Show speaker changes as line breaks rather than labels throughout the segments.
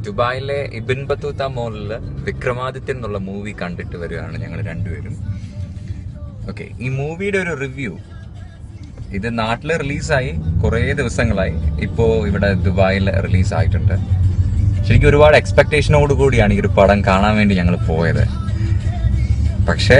ദുബായിലെ ഇബിൻ ബത്തൂത്ത മോളില് വിക്രമാദിത്യൻ എന്നുള്ള മൂവി കണ്ടിട്ട് വരികയാണ് ഞങ്ങൾ രണ്ടുപേരും ഓക്കെ ഈ മൂവിയുടെ ഒരു റിവ്യൂ ഇത് നാട്ടിൽ റിലീസായി കുറേ ദിവസങ്ങളായി ഇപ്പോൾ ഇവിടെ ദുബായിൽ റിലീസ് ആയിട്ടുണ്ട് ശരിക്കും ഒരുപാട് എക്സ്പെക്ടേഷനോട് കൂടിയാണ് ഈ ഒരു പടം കാണാൻ വേണ്ടി ഞങ്ങൾ പോയത് പക്ഷേ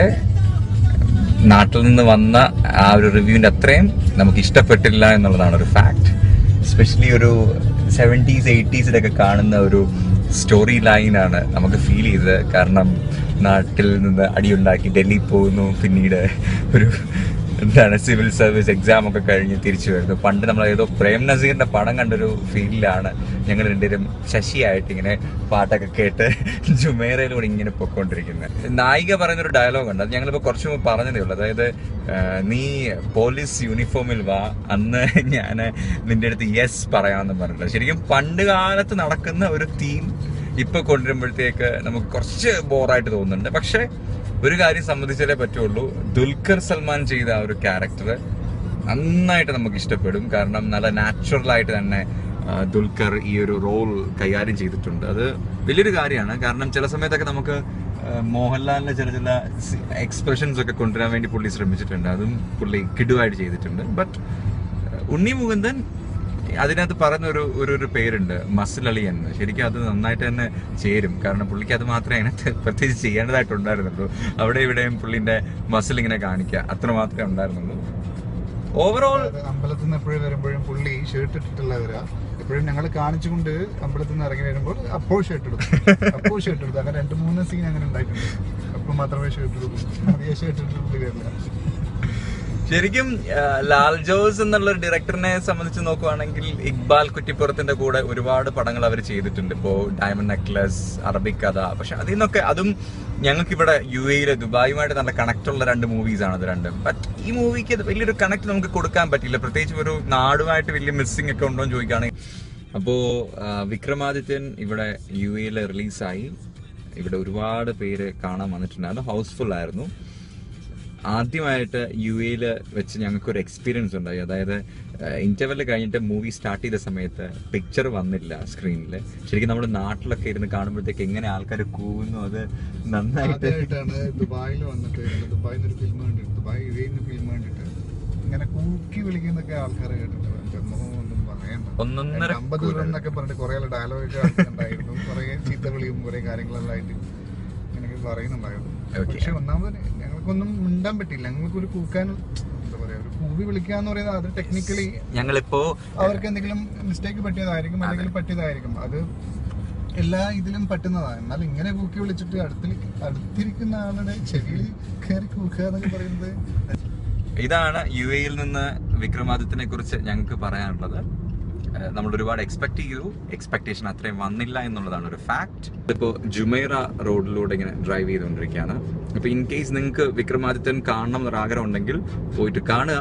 നാട്ടിൽ നിന്ന് വന്ന ആ ഒരു റിവ്യൂവിന്റെ അത്രയും നമുക്ക് ഇഷ്ടപ്പെട്ടില്ല എന്നുള്ളതാണ് ഒരു ഫാക്ട് എസ്പെഷ്യലി ഒരു സെവൻറ്റീസ് എയ്റ്റീസിലൊക്കെ കാണുന്ന ഒരു സ്റ്റോറി ലൈനാണ് നമുക്ക് ഫീൽ ചെയ്തത് കാരണം നാട്ടിൽ നിന്ന് അടിയുണ്ടാക്കി ഡൽഹി പോകുന്നു പിന്നീട് ഒരു എന്താണ് സിവിൽ സർവീസ് എക്സാം ഒക്കെ കഴിഞ്ഞ് തിരിച്ചു വരുന്നു പണ്ട് നമ്മൾ ഏതോ പ്രേം നസീറിന്റെ പടം കണ്ടൊരു ഫീലിലാണ് ഞങ്ങൾ രണ്ടുപേരും ശശിയായിട്ട് ഇങ്ങനെ പാട്ടൊക്കെ കേട്ട് ജുമേറയിലൂടെ ഇങ്ങനെ പൊക്കോണ്ടിരിക്കുന്നത് നായിക പറയുന്ന ഒരു ഡയലോഗ് ഉണ്ട് അത് ഞങ്ങളിപ്പോൾ കുറച്ച് മുമ്പ് പറഞ്ഞതേ ഉള്ളൂ അതായത് ആ, നീ പോലീസ് യൂണിഫോമിൽ വാ അന്ന് ഞാൻ നിന്റെ അടുത്ത് യെസ് പറയാമെന്ന് പറഞ്ഞിട്ടുണ്ട് ശരിക്കും പണ്ട് കാലത്ത് നടക്കുന്ന ഒരു തീം ഇപ്പൊ കൊണ്ടുവരുമ്പോഴത്തേക്ക് നമുക്ക് കുറച്ച് ബോറായിട്ട് തോന്നുന്നുണ്ട് പക്ഷെ ഒരു കാര്യം സമ്മതിച്ചാലേ പറ്റുള്ളൂ ദുൽഖർ സൽമാൻ ചെയ്ത ആ ഒരു ക്യാരക്ടർ നന്നായിട്ട് നമുക്ക് ഇഷ്ടപ്പെടും കാരണം നല്ല നാച്ചുറൽ ആയിട്ട് തന്നെ ആ, ദുൽഖർ ഈ ഒരു റോൾ കൈകാര്യം ചെയ്തിട്ടുണ്ട് അത് വലിയൊരു കാര്യമാണ് കാരണം ചില സമയത്തൊക്കെ നമുക്ക് ആ, മോഹൻലാലിന്റെ ചില ചില എക്സ്പ്രഷൻസ് ഒക്കെ കൊണ്ടുവരാൻ വേണ്ടി പുള്ളി ശ്രമിച്ചിട്ടുണ്ട് അതും പുള്ളി കിടുവായിട്ട് ചെയ്തിട്ടുണ്ട് ബട്ട് ഉണ്ണി മുകുന്ദൻ അതിനകത്ത് പറയുന്ന ഒരു ഒരു ഒരു പേരുണ്ട് മസിൽ അളി എന്ന് ശരിക്കും അത് നന്നായിട്ട് തന്നെ ചേരും കാരണം പുള്ളിക്ക് അത് മാത്രമേ അതിനകത്ത് പ്രത്യേകിച്ച് ചെയ്യേണ്ടതായിട്ടുണ്ടായിരുന്നുള്ളൂ അവിടെ ഇവിടെയും പുള്ളിന്റെ മസിൽ ഇങ്ങനെ കാണിക്കുക അത്ര മാത്രമേ ഉണ്ടായിരുന്നുള്ളൂ ഓവറോൾ
അതായത് അമ്പലത്തിൽ നിന്ന് എപ്പോഴും വരുമ്പോഴും പുള്ളി ഷർട്ട് ഇട്ടിട്ടുള്ള വരാ എപ്പോഴും ഞങ്ങൾ കാണിച്ചുകൊണ്ട് അമ്പലത്തിൽ നിന്ന് ഇറങ്ങി വരുമ്പോൾ അപ്പോൾ ഷർട്ട് എടുക്കും അപ്പോൾ ഷർട്ട് എടുക്കും അങ്ങനെ രണ്ട് മൂന്ന് സീൻ അങ്ങനെ ഉണ്ടായിട്ടുണ്ട് അപ്പോൾ മാത്രമേ ഷർട്ട് എടുക്കൂ അധികം ഷർട്ട് ഇട്ടിട്ട് പുള്ളി വരില്ല
ശരിക്കും ആ, ലാൽ ജോസ് എന്നുള്ള ഒരു ഡയറക്ടറിനെ സംബന്ധിച്ച് നോക്കുവാണെങ്കിൽ ഇക്ബാൽ കുറ്റിപ്പുറത്തിന്റെ കൂടെ ഒരുപാട് പടങ്ങൾ അവർ ചെയ്തിട്ടുണ്ട് ഇപ്പോ ഡയമണ്ട് നെക്ലസ് അറബിക് കഥ പക്ഷെ അതിൽ നിന്നൊക്കെ അതും ഞങ്ങൾക്ക് ഇവിടെ യു എയിലെ ദുബായുമായിട്ട് നല്ല കണക്ട് ഉള്ള രണ്ട് മൂവീസ് ആണ് അത് രണ്ടും ബട്ട് ഈ മൂവിക്ക് അത് വലിയൊരു കണക്ട് നമുക്ക് കൊടുക്കാൻ പറ്റില്ല പ്രത്യേകിച്ച് ഒരു നാടുമായിട്ട് വലിയ മിസ്സിംഗ് ഒക്കെ ഉണ്ടോ എന്ന് ചോദിക്കുകയാണെങ്കിൽ അപ്പോ ആ, വിക്രമാദിത്യൻ ഇവിടെ യു എയിൽ റിലീസായി ഇവിടെ ഒരുപാട് പേര് കാണാൻ വന്നിട്ടുണ്ടായിരുന്നു ഹൗസ്ഫുൾ ആയിരുന്നു ആദ്യമായിട്ട് യു എയിൽ വെച്ച് ഞങ്ങൾക്ക് ഒരു എക്സ്പീരിയൻസ് ഉണ്ടായി അതായത് ഇന്റർവെല് കഴിഞ്ഞിട്ട് മൂവി സ്റ്റാർട്ട് ചെയ്ത സമയത്ത് പിക്ചർ വന്നില്ല സ്ക്രീനിൽ ശരിക്കും നമ്മൾ നാട്ടിലൊക്കെ ഇരുന്ന് കാണുമ്പോഴത്തേക്ക് എങ്ങനെ ആൾക്കാർ കൂവുന്നു അത് നന്നായിട്ട്
ആദ്യമായിട്ടാണ് ദുബായിൽ വന്നിട്ട് ഞങ്ങൾ ദുബായിൽ നിന്ന് ഒരു ഫിലിം കണ്ടിട്ട് ദുബായ് യു എയിൽ ഫിലിം കണ്ടിട്ട് ഇങ്ങനെ കൂക്കി വിളിക്കുന്നൊക്കെ ആൾക്കാരെ കേട്ടിട്ട് ചെന്നോ ഒന്നും പറയണ്ട
ഒന്നൊന്നര
അമ്പത് ദൂരം എന്നൊക്കെ പറഞ്ഞിട്ട് കുറെ ഡയലോഗ് ഉണ്ടായിരുന്നു കുറെ ചീത്ത വിളിയും കുറെ കാര്യങ്ങളെല്ലാം ആയിട്ട് ഇങ്ങനെയൊക്കെ പറയുന്നുണ്ടായിരുന്നു
Okay.
പക്ഷെ ഒന്നാമത് ഞങ്ങൾക്കൊന്നും മിണ്ടാൻ പറ്റില്ല ഞങ്ങൾക്ക് ഒരു കൂക്കാൻ എന്താ പറയാ ഒരു കൂവി വിളിക്കുക എന്ന് പറയുന്നത് അത് ടെക്നിക്കലി
ഞങ്ങളിപ്പോ
അവർക്ക് എന്തെങ്കിലും മിസ്റ്റേക്ക് പറ്റിയതായിരിക്കും അല്ലെങ്കിൽ പറ്റിയതായിരിക്കും അത് എല്ലാ ഇതിലും പറ്റുന്നതാണ് എന്നാൽ ഇങ്ങനെ കൂക്കി വിളിച്ചിട്ട് അടുത്തിൽ അടുത്തിരിക്കുന്ന ആളുടെ ചെവിയിൽ കയറി കൂക്കുക എന്നൊക്കെ പറയുന്നത്
ഇതാണ് യു എയിൽ നിന്ന് വിക്രമാദിത്യനെ കുറിച്ച് ഞങ്ങൾക്ക് പറയാനുള്ളത് ഏഹ് നമ്മൾ ഒരുപാട് എക്സ്പെക്ട് ചെയ്തു എക്സ്പെക്ടേഷൻ അത്രയും വന്നില്ല എന്നുള്ളതാണ് ഒരു ഫാക്ട് ഇപ്പോ ജുമൈറ റോഡിലൂടെ ഇങ്ങനെ ഡ്രൈവ് ചെയ്തുകൊണ്ടിരിക്കുകയാണ് അപ്പൊ ഇൻ കേസ് നിങ്ങൾക്ക് വിക്രമാദിത്യൻ കാണണം എന്നൊരു ആഗ്രഹം ഉണ്ടെങ്കിൽ പോയിട്ട് കാണുക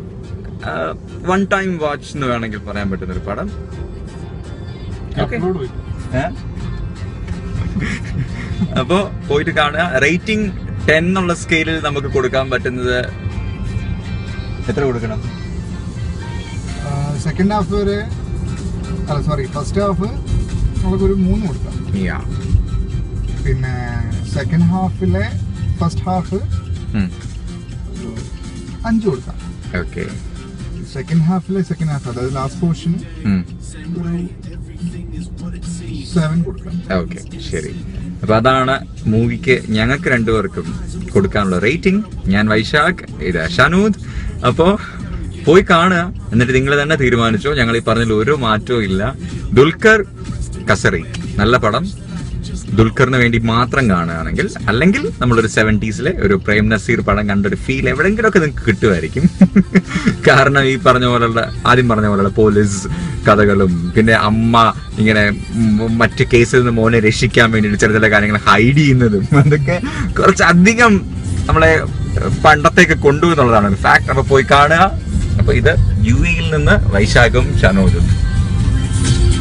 വൺ ടൈം വാച്ച് എന്ന് വേണമെങ്കിൽ പറയാൻ പറ്റുന്ന ഒരു പടം Okay. ഏഹ്? അപ്പോ പോയിട്ട് കാണുക റേറ്റിംഗ് ടെൻ എന്നുള്ള സ്കെയിലിൽ നമുക്ക് കൊടുക്കാൻ പറ്റുന്നത് എത്ര കൊടുക്കണം
സെക്കൻഡ് ഹാഫ് വരെ അല്ല സോറി ഫസ്റ്റ് ഹാഫ് നമുക്കൊരു മൂന്ന് കൊടുക്കാം
Yeah.
പിന്നെ സെക്കൻഡ് ഹാഫിലെ ഫസ്റ്റ് ഹാഫ്
ഉം.
അഞ്ച് കൊടുക്കാം
Okay.
സെക്കൻഡ് ഹാഫിലെ സെക്കൻഡ് ഹാഫ് അതായത് ലാസ്റ്റ് പോർഷന്
ഉം.
സെവൻ കൊടുക്കാം
ഓക്കെ ശരി അപ്പൊ അതാണ് മൂവിക്ക് ഞങ്ങൾക്ക് രണ്ടുപേർക്കും കൊടുക്കാനുള്ള റേറ്റിംഗ് ഞാൻ വൈശാഖ് ഇത് ഷനൂദ് അപ്പോ പോയി കാണുക എന്നിട്ട് നിങ്ങൾ തന്നെ തീരുമാനിച്ചോ ഞങ്ങൾ ഈ പറഞ്ഞതിൽ ഒരു മാറ്റവും ഇല്ല ദുൽഖർ കസറി നല്ല പടം ദുൽഖറിന് വേണ്ടി മാത്രം കാണുകയാണെങ്കിൽ അല്ലെങ്കിൽ നമ്മളൊരു സെവൻറ്റീസിലെ ഒരു പ്രേം നസീർ പടം കണ്ടൊരു ഫീൽ എവിടെയെങ്കിലുമൊക്കെ നിങ്ങൾക്ക് കിട്ടുമായിരിക്കും കാരണം ഈ പറഞ്ഞ പോലുള്ള ആദ്യം പറഞ്ഞ പോലുള്ള പോലീസ് കഥകളും പിന്നെ അമ്മ ഇങ്ങനെ ഉം മറ്റ് കേസിൽ നിന്ന് മോനെ രക്ഷിക്കാൻ വേണ്ടിയിട്ട് ചില ചില കാര്യങ്ങൾ ഹൈഡ് ചെയ്യുന്നതും അതൊക്കെ കുറച്ചധികം നമ്മളെ പണ്ടത്തേക്ക് കൊണ്ടുപോകുന്നുള്ളതാണ് ഫാക്ട് അപ്പൊ പോയി കാണുക അപ്പൊ ഇത് യു എയിൽ നിന്ന് വൈശാഖും ഷനോജും